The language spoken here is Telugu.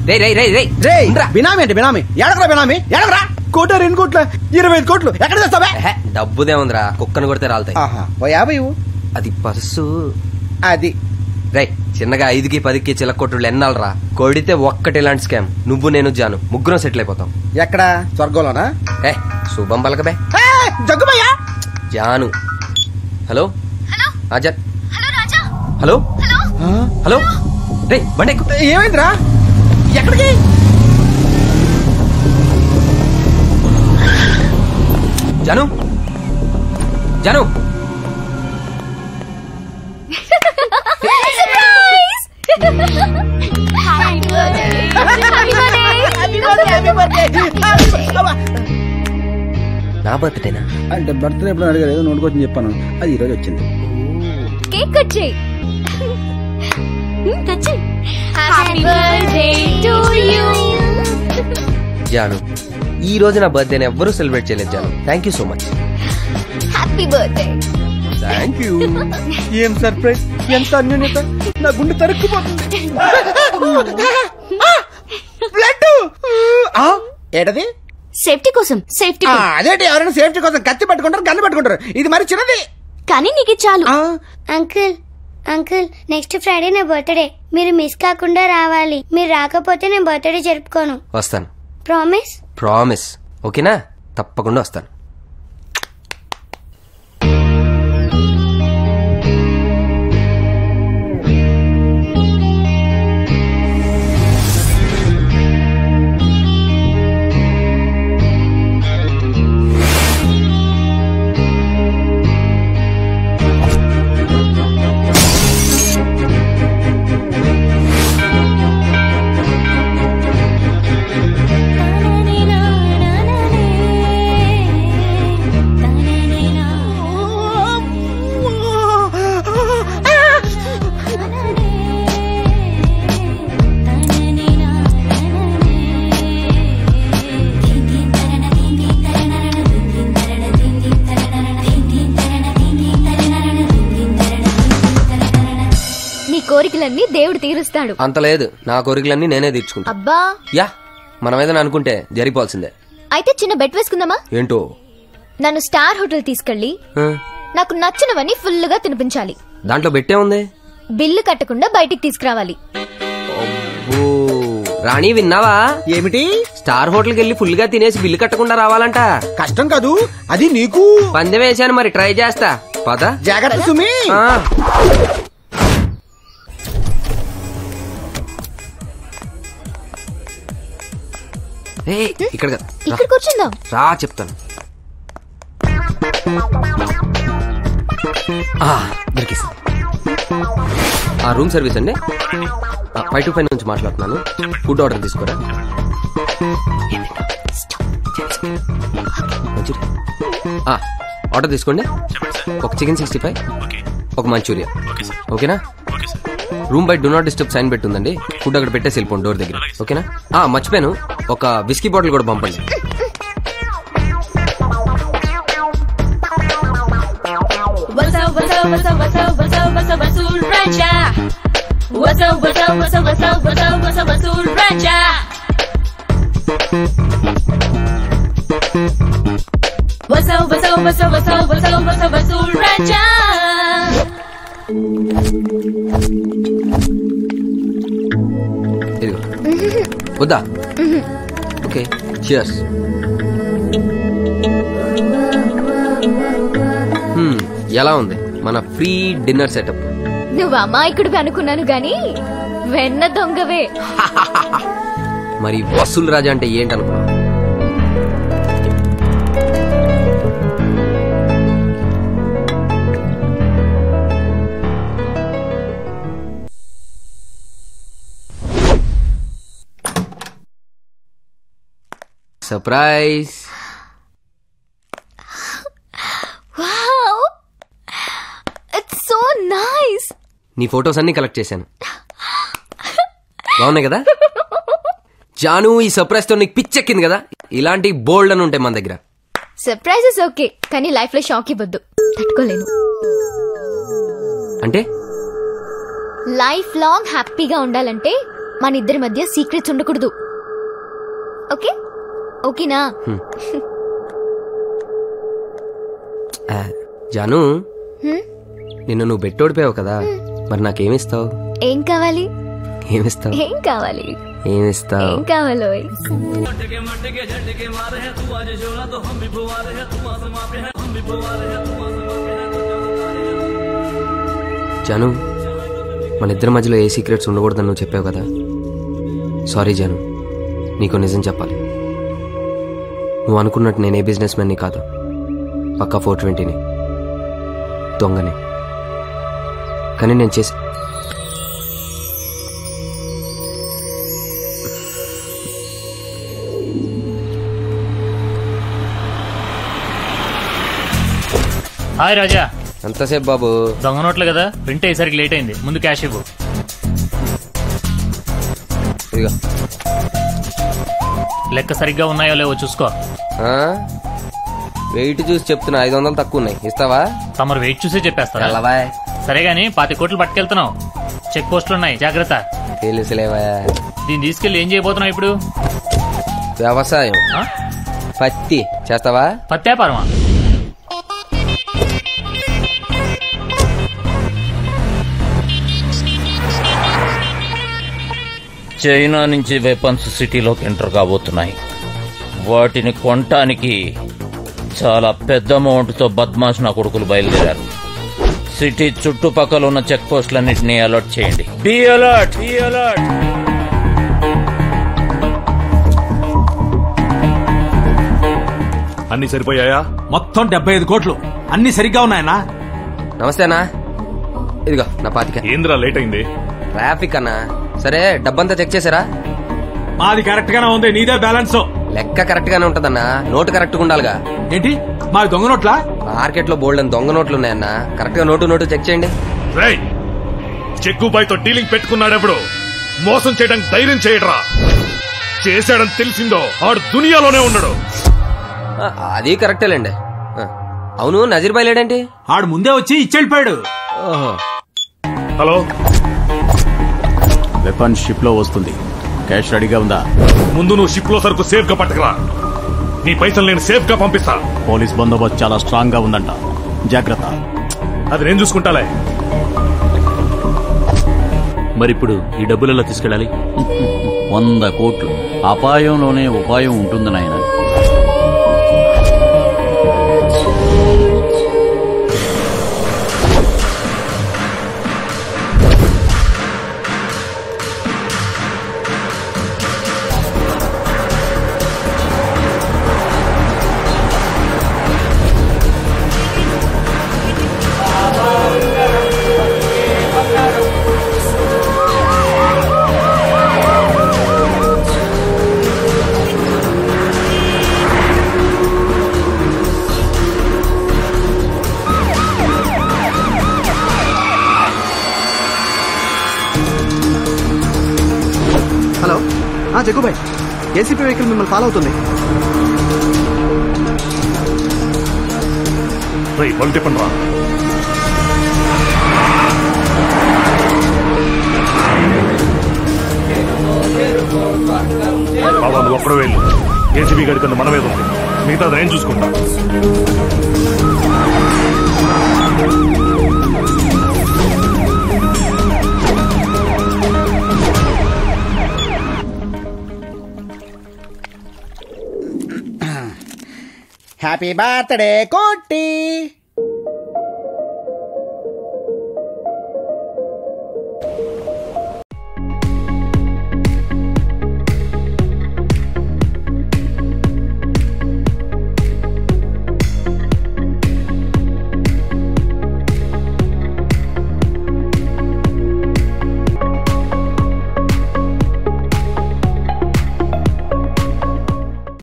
రే రే రే రే రే ఉండ్రా. బినామీ అంటే బినామీ ఎడగరా బినామీ ఎడగరా కోట రెండు కోట్ల ఇరవై ఐదు కోట్లు ఎక్కడ తెస్తావే ఎహె, డబ్బుదే ఉందిరా కుక్కను కొడితే రాలుతాయి ఆహా ఓ యాభై ఇవ్వు. అది పర్సు అది రే చిన్నగా ఐదుకి పదికి చిలకొట్టుళ్ళు ఎన్నాలరా కొడితే ఒక్కటి ఇలాంటి స్కామ్ నువ్వు నేను జాను ముగ్గురం సెటిల్ అయిపోతాం ఎక్కడ స్వర్గంలోనా ఏ శుభం పలకబే ఏ, జగ్గుమయ్యా జాను హలో హలో ఆజా హలో రాజా హలో హలో ఆ? హలో రే బండి ఎక్కు. ఏమైందిరా ఎక్కడికి Janu Janu surprise happy birthday నా బర్త్డేనా అంటే బర్త్డే ఎప్పుడు అడిగారు ఏదో నోటుకొచ్చి చెప్పాను అది ఈ రోజు వచ్చింది కేక్ కట్ చేయి కట్ చేయి happy birthday to you Janu ఈ రోజు నా బర్త్డేని ఎవ్వరూ సెలబ్రేట్ చేయలేదు Janu thank you so much happy birthday thank you ఏం సర్ప్రైజ్ ఎంత అన్యోన్యత నా గుండె తరుక్కుపోతుంది బ్లడ్ ఏటది సేఫ్టీ కోసం సేఫ్టీ ఆ, అదేంటి ఎవరైనా సేఫ్టీ కోసం కత్తి పట్టుకుంటారు గన్ను పట్టుకుంటారు ఇది మరి చిన్నది కానీ నీకు ఇది చాలు ఆ, అంకుల్ అంకుల్ నెక్స్ట్ ఫ్రైడే నా బర్త్డే మీరు మిస్ కాకుండా రావాలి మీరు రాకపోతే నేను బర్త్డే జరుపుకోను వస్తాను ప్రామిస్ ప్రామిస్ ఓకేనా తప్పకుండా వస్తాను నీ కోరికలన్నీ దేవుడు తీరుస్తాడు అంత లేదు నా కోరికలన్నీ నేనే తీర్చుకుంటా అబ్బా యా మనం ఏదైనా అనుకుంటే జరిగిపోవాల్సిందే అయితే చిన్న బెట్ వేసుకుందామా ఏంటో నన్ను స్టార్ హోటల్ తీసుకెళ్లి ఆ, నాకు నచ్చినవన్నీ ఫుల్ గా తినిపించాలి దాంట్లో బెట్టే ఉంది బిల్లు కట్టకుండా బయటికి తీసుకురావాలి ఓ రాణి విన్నావా ఏమిటి స్టార్ హోటల్కి వెళ్ళి ఫుల్ గా తినేసి బిల్లు కట్టకుండా రావాలంట కష్టం కాదు అది నీకు పందెం వేసాను మరి ట్రై చేస్తా పద జాగ్రత్త సుమి ఆ. ఏయ్, ఇక్కడ కాదు. రా. ఇక్కడ కూర్చుందాం రా చెప్తాను ఆ, దొరికేసింది ఆ రూమ్ సర్వీస్ అండి ఫైవ్ టు ఫైవ్ నుంచి మాట్లాడుతున్నాను ఫుడ్ ఆర్డర్ తీసుకోరా ఏం తింటావ్? మంచూరియా ఆ, ఆర్డర్ తీసుకోండి ఒక చికెన్ సిక్స్టీ ఫైవ్ ఒక మంచూరియా ఓకేనా రూమ్ బై డు నాట్ డిస్టర్బ్ సైన్ పెట్టుందండి ఫుడ్ అక్కడ పెట్టేసి వెళ్ళిపోండి డోర్ దగ్గర ఓకేనా ఆ మర్చిపోయాను ఒక విస్కీ బాటిల్ కూడా పంపండి What's up, what's up, what's up, what's up, what's up, what's up, what's up, Raja? What's up, what's up, what's up, what's up, what's up, what's up, what's up, Raja? What's up, what's up, what's up, what's up, what's up, what's up, what's up, Raja? ఇదిగో వద్దా ఓకే చియర్స్ ఎలా ఉంది మన ఫ్రీ డిన్నర్ సెటప్ నువ్వు అమాయకుడివి అనుకున్నాను గాని వెన్న దొంగవే మరి వసూల్ రాజా అంటే ఏంటనుకున్నావు surprise wow it's so nice నీ ఫొటోస్ అన్ని కలెక్ట్ చేశాను బాగున్నాయి కదా జాను ఈ సర్ప్రైజ్ తో నీకు పిచ్చెక్కింది కదా ఇలాంటి బోల్డ్ అని ఉంటాయి మన దగ్గర సర్ప్రైజెస్ ఓకే కానీ లైఫ్ లో షాక్ ఇవ్వద్దు తట్టుకోలేను అంటే లైఫ్ లాంగ్ హ్యాపీగా ఉండాలంటే మన ఇద్దరి మధ్య సీక్రెట్స్ ఉండకూడదు ఓకే ఓకేనా ఆ, జాను హ్మ్? నిన్ను నువ్వు బెట్టోడిపోయావు కదా మరి నాకేమిస్తావు ఏం కావాలి ఏమిస్తావు ఏం కావాలి ఏమిస్తావు ఏం కావాలో జాను మన ఇద్దరి మధ్యలో ఏ సీక్రెట్స్ ఉండకూడదని నువ్వు చెప్పావు కదా సారీ జాను నీకు నిజం చెప్పాలి నువ్వు అనుకున్నట్టు నేను ఏ బిజినెస్ మ్యాన్ని కాదు పక్కా ఫోర్ ట్వంటీని దొంగని కానీ నేను చేసి హాయ్ రాజా ఎంతసేపు బాబు దొంగ నోట్లు కదా ప్రింట్ అయ్యేసరికి లేట్ అయింది ముందు క్యాష్ ఇవ్వు ఇదిగో లెక్క సరిగ్గా ఉన్నాయో లేవో చూసుకో ఆ? వెయిట్ చూసి చెప్తున్నా ఐదు వందలు తక్కువ ఉన్నాయి ఇస్తావా తమరు వెయిట్ చూసే చెప్పేస్తారా వెళ్ళవా సరే గాని పాతి కోట్లు పట్టుకెళ్తున్నావు చెక్ పోస్టులు ఉన్నాయి జాగ్రత్త తెలుసులేవా దీన్ని తీసుకెళ్లి ఏం చేయబోతున్నావు ఇప్పుడు వ్యవసాయం ఆ? పత్తి చేస్తావా పత్తి వ్యాపారమా చైనా నుంచి వెపన్స్ సిటీలోకి ఎంటర్ కాబోతున్నాయి వాటిని కొనటానికి చాలా పెద్ద అమౌంట్తో బద్మాష్ నా కొడుకులు బయలుదేరారు సిటీ చుట్టుపక్కల ఉన్న చెక్ పోస్టులన్నింటినీ అలర్ట్ చేయండి బి అలర్ట్ బి అలర్ట్ అన్ని సరిపోయాయా మొత్తం డెబ్బై ఐదు కోట్లు అన్ని సరిగ్గా ఉన్నాయన్నా నమస్తే అన్నా ఇదిగో నా పాతిక ఏంద్రా లేట్ అయింది ట్రాఫిక్ అన్నా సరే డబ్బంతా చెక్ చేశారా మాది కరెక్ట్ గానే ఉంది నీదే బ్యాలెన్స్ లెక్క కరెక్ట్ గానే ఉంటదన్నా నోటు కరెక్ట్ గా ఉండాలిగా ఏంటి మాది దొంగ నోట్లా మార్కెట్ లో బోల్డ్ అని దొంగ నోట్లు ఉన్నాయన్నా కరెక్ట్ గా నోటు నోటు చెక్ చేయండి రేయ్ చెక్కుబాయ్తో డీలింగ్ పెట్టుకున్నాడెప్పుడు మోసం చేయడానికి ధైర్యం చేయడరా చేశాడని తెలిసిందో ఆడు దునియాలోనే ఉండడు ఆ, అది కరెక్టేలేండి ఆ, అవును నజీర్ బాయ్ లేడేంటి ఆడు ముందే వచ్చి ఇచ్చెళ్ళిపోయాడు ఓహో హలో వెపన్ షిప్ లో వస్తుంది క్యాష్ రెడీగా ఉందా ముందు నువ్వు షిప్ లో సరుకు సేఫ్ గా పట్టుకురా నీ పైసలు నేను సేఫ్ గా పంపిస్తా పోలీస్ బందోబస్తు చాలా స్ట్రాంగ్ గా ఉందంట జాగ్రత్త అది నేను చూసుకుంటాలే మరిప్పుడు ఈ డబ్బులు ఎలా తీసుకెళ్ళాలి వంద కోట్లు అపాయంలోనే ఉపాయం ఉంటుంది నాయన hello Jaggu Bhai ACP vehicle మిమ్మల్ని ఫాలో అవుతుంది రేయ్ బండి తిప్పండి రా బాబా నువ్వు ఒక్కడే వెళ్ళు ఏసీబీ గడి కింద మన మీద ఉంది మిగతా నేను చూసుకుంటా హ్యాపీ బర్త్డే కోటి